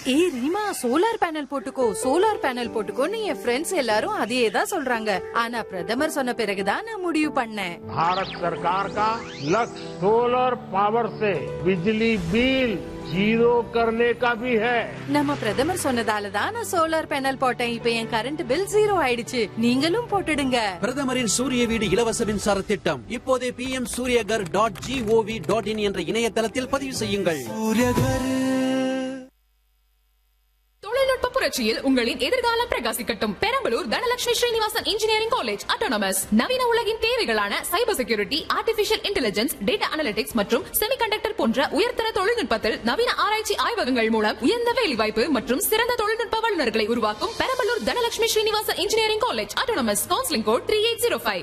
ஏய் Reema solar panel போட்டுக்கோ solar panel போட்டுக்கோன்னு என் ஃப்ரெண்ட்ஸ் எல்லாரும் அதையே தான் சொல்றாங்க ஆனா பிரதமர் சொன்ன பிறகுதான் நான் முடிவு பண்ணேன் भारत सरकार का लक्ष्य सोलर पावर से बिजली बिल जीरो करने का भी है நம்ம பிரதமர் சொன்னதால தான் நான் சோலார் பேனல் போட்டேன் இப்ப என் கரண்ட் பில் ஜீரோ ஆயிடுச்சு நீங்களும் போட்டுடுங்க பிரதமரின் சூரிய வீடு இலவச மின்சார திட்டம் இப்போதே P M Suryaghar dot gov dot in என்ற இணையதளத்தில் பதிவு செய்யுங்கள் தொழில்நுட்ப புரட்சியில் உங்களின் எதிர்காலம் பிரகாசிக்கட்டும் Perambalur Dhanalakshmi Srinivasan engineering college autonomous நவீன உலகின் தேவைகளான cyber security artificial intelligence data analytics மற்றும் செமிகண்டக்டர் போன்ற உயர்தர தொழில்நுட்பத்தில் நவீன ஆராய்ச்சி ஆய்வகங்கள் மூலம் உயர்ந்த வேலைவாய்ப்பு மற்றும் சிறந்த தொழில்நுட்ப வல்லுநர்களை உருவாக்கும் Perambalur Dhanalakshmi Srinivasan engineering college autonomous counselling code three eight zero five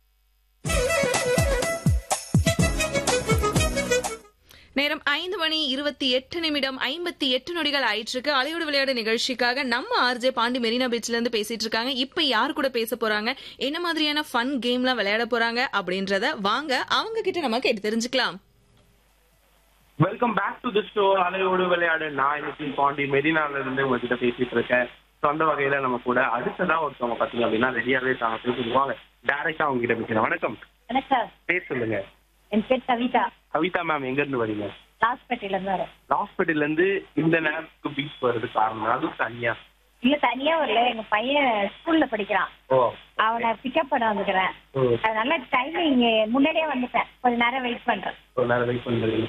நேரம் ஐந்து மணி இருபத்தி எட்டு நிமிடம் ஐம்பத்தி எட்டு நொடிகள் ஆயிட்டு இருக்கு அலையோடு விளையாடு நிகழ்ச்சிக்காக நம்ம ஆர்ஜே பாண்டி மெரினா பீச்ல இருந்து பேசிட்டு இருக்காங்க இப்ப யார் கூட பேச போறாங்க என்ன மாதிரியான ஃபன் கேம்லாம் விளையாட போறாங்க அப்படின்றத வாங்க அவங்க கிட்ட நம்ம கேட்டு தெரிஞ்சுக்கலாம் welcome back to the show அலையோடு விளையாடு நான் இன்னைக்கு பாண்டி மெரினால இருந்து உங்ககிட்ட பேசிட்டு இருக்கேன் ஸோ அந்த வகையில நம்ம கூட அடுத்ததா ஒருத்தவங்க பாத்தீங்க அப்படின்னா ரெடியாவே இருக்காங்க பேசிடுவாங்க டைரக்டா அவங்க கிட்ட பேசுறேன் வணக்கம் வணக்கம் பேர் சொல்லுங்க என் பேர் கவிதா கவிதா மேம் எங்க இருந்து வரீங்க லாஸ்பேட்டையில இருந்து வரேன் ஹாஸ்பிட்டல்ல இருந்து இந்த நேரத்துக்கு பீச் வர்றது காரணம் அதுவும் தனியா இல்ல தனியா வரல எங்க பையன் ஸ்கூல்ல படிக்கிறான் ஓ அவனை பிக்கப் பண்ண வந்துக்கிறேன் ஓ அதனால டைமிங் முன்னாடியே வந்துட்டேன் கொஞ்ச நேரம் வெயிட் பண்றேன் ஒரு நேரம் வெயிட் பண்றீங்க